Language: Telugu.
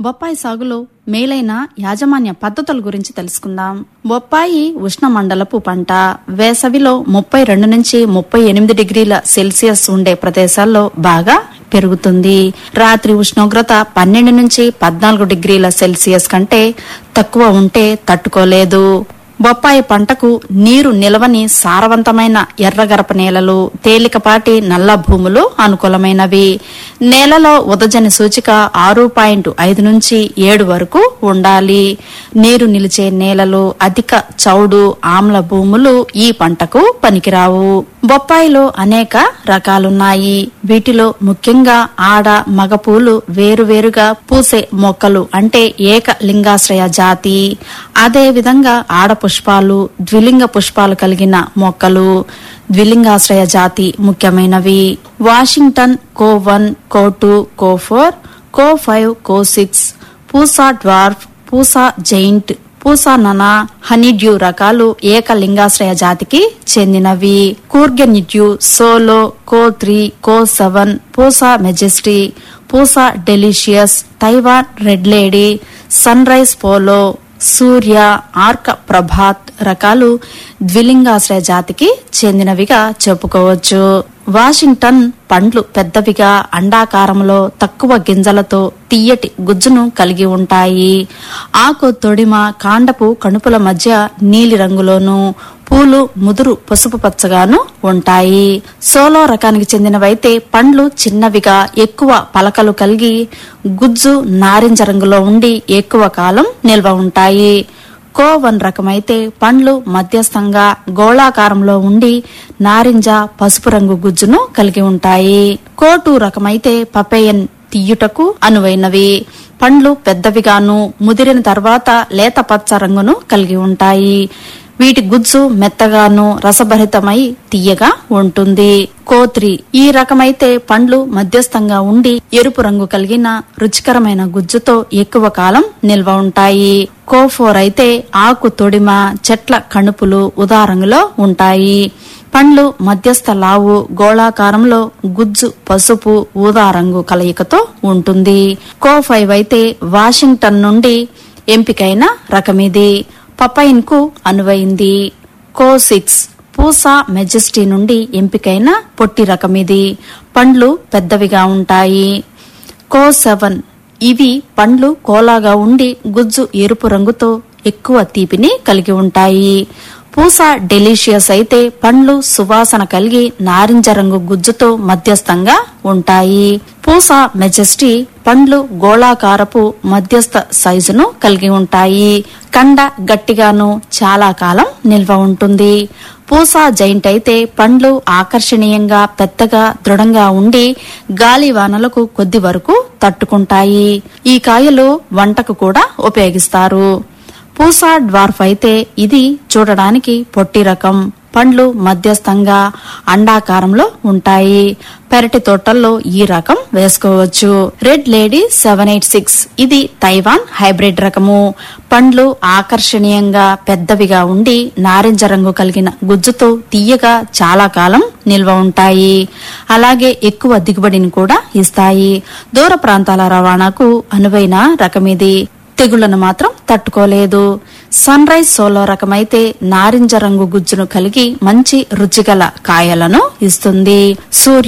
బొప్పాయి సాగులో మేలైన యాజమాన్య పద్ధతుల గురించి తెలుసుకుందాం బొప్పాయి ఉష్ణమండలపు పంట వేసవిలో ముప్పై రెండు నుంచి ముప్పై ఎనిమిది డిగ్రీల సెల్సియస్ ఉండే ప్రదేశాల్లో బాగా పెరుగుతుంది రాత్రి ఉష్ణోగ్రత పన్నెండు నుంచి పద్నాలుగు డిగ్రీల సెల్సియస్ కంటే తక్కువ ఉంటే తట్టుకోలేదు బొప్పాయి పంటకు నీరు నిలవని సారవంతమైన ఎర్రగరప నేలలు తేలికపాటి నల్ల భూములు అనుకూలమైనవి నేలలో ఉదజని సూచిక ఆరు పాయింట్ ఐదు నుంచి ఏడు వరకు ఉండాలి నీరు నిలిచే నేలలు అధిక చౌడు ఆమ్ల భూములు ఈ పంటకు పనికిరావు బొప్పాయిలో అనేక రకాలున్నాయి వీటిలో ముఖ్యంగా ఆడ మగ పూలు వేరువేరుగా పూసే మొక్కలు అంటే ఏక లింగాశ్రయ జాతి అదే విధంగా ఆడ పుష్పాలు ద్విలింగ పుష్పాలు కలిగిన మొక్కలు ద్విలింగాశ్రయ జాతి ముఖ్యమైనవి Washington CO one CO two CO four CO five CO six Pusa dwarf Pusa giant Pusa Nana honeydew రకాలు ఏకలింగాశ్రయ జాతికి చెందినవి Coorg honeydew solo CO three CO seven Pusa majesty Pusa delicious Taiwan red lady sunrise polo Surya Arka Prabhat రకాలు ద్విలింగాశ్రయ జాతికి చెందినవిగా చెప్పుకోవచ్చు వాషింగ్టన్ పండ్లు పెద్దవిగా అండాకారంలో తక్కువ గింజలతో తీయటి గుజ్జును కలిగి ఉంటాయి ఆకు తొడిమ కాండపు కణుపుల మధ్య నీలి రంగులోను పూలు ముదురు పసుపు పచ్చగాను ఉంటాయి సోలో రకానికి చెందినవైతే పండ్లు చిన్నవిగా ఎక్కువ పలకలు కలిగి గుజ్జు నారింజ రంగులో ఉండి ఎక్కువ కాలం నిల్వ ఉంటాయి కో వన్ రకమైతే పండ్లు మధ్యస్థంగా గోళాకారంలో ఉండి నారింజ పసుపు రంగు గుజ్జును కలిగి ఉంటాయి కో టూ రకమైతే పపేయన్ తీయుటకు అనువైనవి పండ్లు పెద్దవిగాను ముదిరిన తర్వాత లేత పచ్చ రంగును కలిగి ఉంటాయి వీటి గుజ్జు మెత్తగాను రసభరితమై తీయగా ఉంటుంది కోత్రి ఈ రకమైతే పండ్లు మధ్యస్థంగా ఉండి ఎరుపు రంగు కలిగిన రుచికరమైన గుజ్జుతో ఎక్కువ కాలం నిల్వ ఉంటాయి కోఫోర్ అయితే ఆకు తొడిమ చెట్ల కణుపులు ఉదారంగులో ఉంటాయి పండ్లు మధ్యస్థ లావు గోళాకారంలో గుజ్జు పసుపు ఊదా రంగు కలయికతో ఉంటుంది కో ఫైవ్ అయితే వాషింగ్టన్ నుండి ఎంపికైన రకమిది పపైన్ కు అనువైంది కో సిక్స్ పూసా మెజెస్టీ నుండి ఎంపికైన పొట్టి రకమిది పండ్లు పెద్దవిగా ఉంటాయి కో సెవెన్ ఇవి పండ్లు కోలాగా ఉండి గుజ్జు ఎరుపు రంగుతో ఎక్కువ తీపిని కలిగి ఉంటాయి పూసా డెలిషియస్ అయితే పండ్లు సువాసన కలిగి నారింజ రంగు గుజ్జుతో మధ్యస్థంగా ఉంటాయి పూసా మెజెస్టీ పండ్లు గోళాకారపు మధ్యస్థ సైజును కలిగి ఉంటాయి కండ గట్టిగాను చాలా కాలం నిల్వ ఉంటుంది పూసా జైంట్ అయితే పండ్లు ఆకర్షణీయంగా పెద్దగా దృఢంగా ఉండి గాలి వానలకు కొద్ది వరకు తట్టుకుంటాయి ఈ కాయలు వంటకు కూడా ఉపయోగిస్తారు పూసా డ్వార్ఫ్ అయితే ఇది చూడడానికి పొట్టి రకం పండ్లు మధ్యస్థంగా అండాకారంలో ఉంటాయి పెరటి తోటల్లో ఈ రకం వేసుకోవచ్చు red lady seven eight six ఇది తైవాన్ హైబ్రిడ్ రకము పండ్లు ఆకర్షణీయంగా పెద్దవిగా ఉండి నారింజ రంగు కలిగిన గుజ్జుతో తీయగా చాలా కాలం నిల్వ ఉంటాయి అలాగే ఎక్కువ దిగుబడిని కూడా ఇస్తాయి దూర ప్రాంతాల రవాణాకు అనువైన రకమిది తెగుళ్లను మాత్రం తట్టుకోలేదు సన్ రైజ్ సోలో రకమైతే నారింజ రంగు గుజ్జును కలిగి మంచి రుచిగల కాయలను ఇస్తుంది సూర్య